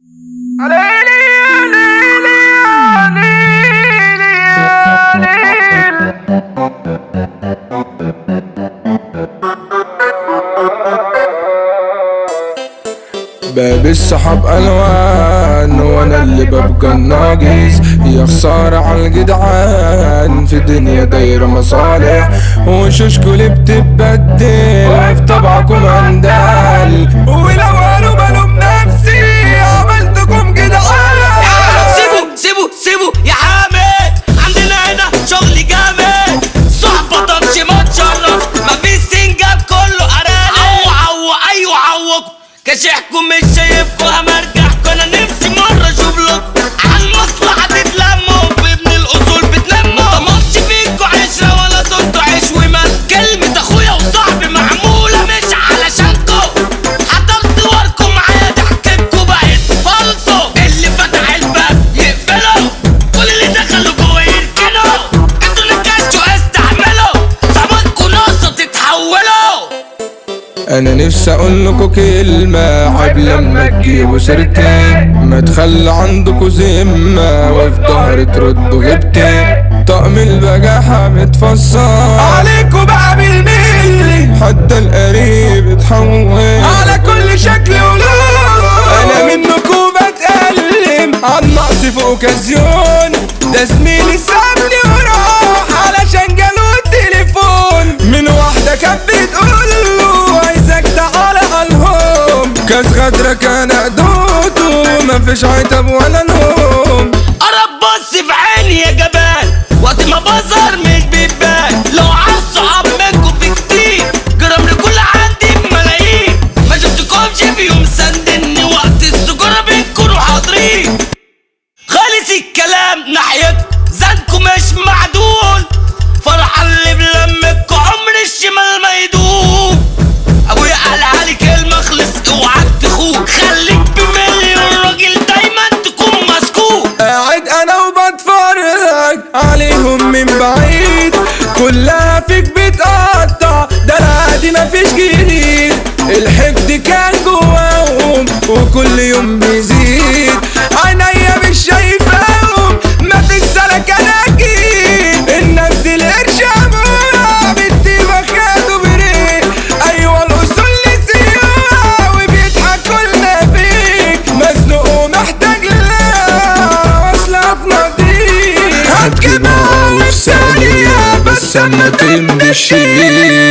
باب السحاب الوان وانا اللي ببقى الناقص يا خسارة على الجدعان في دنيا دايرة مصالح وشوشكوا اللي بتتبدل في طبعكم اندال ولو قالوا بلوم نفسي عملتكم جدعان سيبوا سيبوا سيبوا يا حامد عندنا هنا شغل جامد صحبة طرش ما تشرف مفيش سنجاب كله ارانب عو عو ايوه عوكم كشحكم مش شايفكم همرجعكم انا نفسي مرة اشوف لكم على المصلحة تتلموا بابن الاصول بتلموا مضمنش فيكوا عشرة ولا صرتوا عيش ومال كلمة اخويا وصاحبي معمولة مش علشانكم حضرت صوركم معايا ضحكتكوا بقت فالصو اللي فتح الباب يقفله كل اللي دخلوا جوه يركنوا انتوا اللي كشوا استعملوا صعبانكوا ناقصة تتحولوا انا نفسي اقول لكم كلمة عيب لما تجيبوا سيرتي ما تخلي عندكوا ذمة وفي ظهري تردوا غيبتي طقم البجاحة متفصل عليكوا بقى بالملي حتى القريب اتحول على كل شكل ولون انا منكوا بتألم عن نقص في اوكازيون ده زميلي سابني وراح علشان جاله التليفون من واحدة كانت بتقول له عايزك تعالى على كاس غدرة كان قدوته مفيش عتب ولا نوم قرب بص في عيني يا جبان وقت ما بظهر مش بيبان لو عايز صحاب منكم في كتير جرام لكل عندي بملايين ما شفتكمش في يوم سندني وقت السجارة بتكونوا حاضرين خالص الكلام ناحيتكم زنكم مش معدول فرحة اللي بلمكوا عمر الشمال ما يدوم ابويا قال علي كلمة خلص اوعك تخون خليك بمليون راجل دايما تكون مسكوت قاعد انا وبتفرج عليهم من بعيد كلها فيك بتقطع ده العادي مفيش جديد الحقد كان جواهم وكل يوم بيزيد عينيا مش شايفاهم مفيش سلك انا اكيد النفس القرش ابوها بالدماغ خدوا بريق ايوه الاصول نسيوها وبيضحكوا لنا فيك مزنوق ومحتاج لها واصلة نضيف هتجيبها وفي ثانية بس اما تمشي